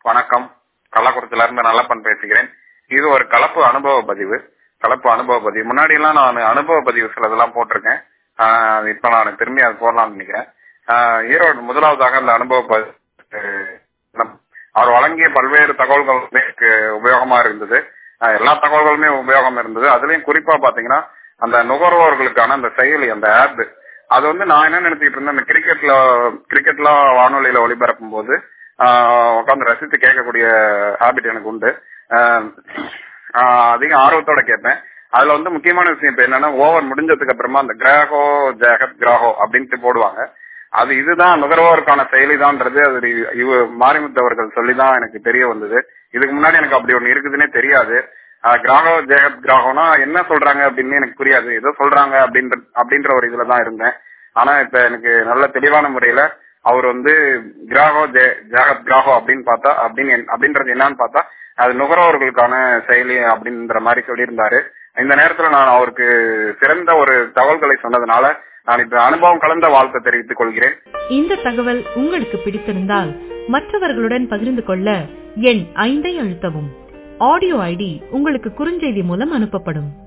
வணக்கம் கள்ளக்குறிச்சில இருந்து நல்லப்பன் பேசுகிறேன் இது ஒரு கலப்பு அனுபவ பதிவு கலப்பு அனுபவ பதிவு முன்னாடி எல்லாம் நான் அனுபவ பதிவு சிலதெல்லாம் போட்டிருக்கேன் ஆஹ் இப்ப நான் திரும்பி அது போடலாம்னு நினைக்கிறேன் ஆஹ் ஈரோடு முதலாவதாக அந்த அனுபவ பதிவு நம்- அவர் வழங்கிய பல்வேறு தகவல்கள் வந்து எனக்கு உபயோகமா இருந்தது ஆஹ் எல்லா தகவல்களுமே உபயோகம் இருந்தது அதுலயும் குறிப்பா பாத்தீங்கன்னா அந்த நுகர்வோர்களுக்கான அந்த செயலி அந்த ஆப் அது வந்து நான் என்ன நினைச்சிட்டு இருந்தேன் இந்த கிரிக்கெட்ல கிரிக்கெட்ல வானொலியில ஒளிபரப்பும் போது உட்காந்து ரசித்து கேட்கக்கூடிய ஹாபிட் எனக்கு உண்டு ஆஹ் ஆஹ் அதிக ஆர்வத்தோட கேட்பேன் அதுல வந்து முக்கியமான விஷயம் இப்ப என்னன்னா ஓவர் முடிஞ்சதுக்கு அப்புறமா அந்த கிராகோ ஜெகத் கிராகோ அப்படின்ட்டு போடுவாங்க அது இதுதான் நுகர்வோருக்கான செயலிதான்றது அது இவ மாரிமுத்து அவர்கள் சொல்லிதான் எனக்கு தெரிய வந்தது இதுக்கு முன்னாடி எனக்கு அப்படி ஒண்ணு இருக்குதுன்னே தெரியாது ஆஹ் கிராகோ ஜெகத் கிராகோனா என்ன சொல்றாங்க அப்படின்னு எனக்கு புரியாது ஏதோ சொல்றாங்க அப்படின்ற அப்படின்ற ஒரு இதுல தான் இருந்தேன் ஆனா இப்ப எனக்கு நல்ல தெளிவான முறையில அவர் வந்து கிராகோ ஜெ- ஜெகத் கிராகோ அப்படின்னு பார்த்தா அப்படின்னு என்- அப்படின்றது என்னன்னு பார்த்தா அது நுகர்வோர்களுக்கான செயலி அப்படின்ற மாதிரி சொல்லியிருந்தாரு இந்த நேரத்துல நான் அவருக்கு சிறந்த ஒரு தகவல்களை சொன்னதுனால நான் இப்ப அனுபவம் கலந்த வாழ்த்தை தெரிவித்துக் கொள்கிறேன் இந்த தகவல் உங்களுக்கு பிடித்திருந்தால் மற்றவர்களுடன் பகிர்ந்து கொள்ள எண் ஐந்தை அழுத்தவும் ஆடியோ ஐடி உங்களுக்கு குறுஞ்செய்தி மூலம் அனுப்பப்படும்